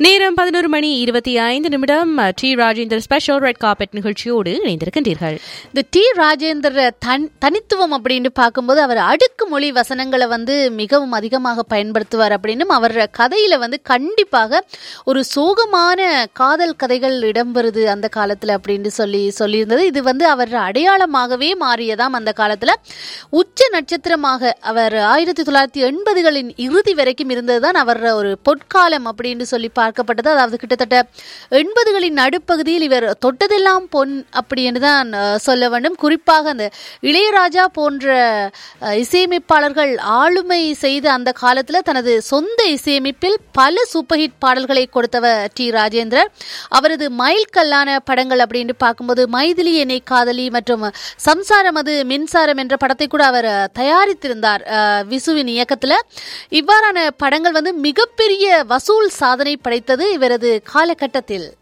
நேரம் பதினோரு மணி இருபத்தி ஐந்து நிமிடம் T Rajendar special red carpet நிகழ்ச்சியோடு இணைந்திருக்கின்றீர்கள் இந்த டி ராஜேந்திர தன் தனித்துவம் அப்படின்னு பார்க்கும்போது அவர் அடுக்கு மொழி வசனங்களை வந்து மிகவும் அதிகமாக பயன்படுத்துவார் அப்படின்னும் அவர் கதையில வந்து கண்டிப்பாக ஒரு சோகமான காதல் கதைகள் இடம்பெறுது அந்த காலத்துல அப்படின்னு சொல்லி சொல்லியிருந்தது இது வந்து அவர் அடையாளமாகவே மாறியதாம் அந்த காலத்துல உச்ச நட்சத்திரமாக அவர் ஆயிரத்தி தொள்ளாயிரத்தி எண்பதுகளின் இறுதி வரைக்கும் இருந்ததுதான் அவர் ஒரு பொற்காலம் அப்படின்னு சொல்லி பார்க்கப்பட்டது அதாவது கிட்டத்தட்ட எண்பதுகளின் நடுப்பகுதியில் இவர் தொட்டதெல்லாம் பொன் அப்படின்னு தான் அஹ், சொல்ல வேண்டும் குறிப்பாக அந்த இளையராஜா போன்ற அஹ், இசையமைப்பாளர்கள் ஆளுமை செய்த அந்த காலத்தில் தனது சொந்த இசையமைப்பில் பல சூப்பர் ஹிட் பாடல்களை கொடுத்தவர் டி ராஜேந்திரர் அவரது மைல்கல்லான படங்கள் அப்படின்னு பார்க்கும்போது மைதிலி என்னை காதலி மற்றும் சம்சாரம் அது மின்சாரம் என்ற படத்தை கூட அவர் அஹ், தயாரித்திருந்தார் அஹ், விசுவின் இயக்கத்தில் இவ்வாறான படங்கள் வந்து மிகப்பெரிய வசூல் சாதனை படைத்தது இவரது காலகட்டத்தில்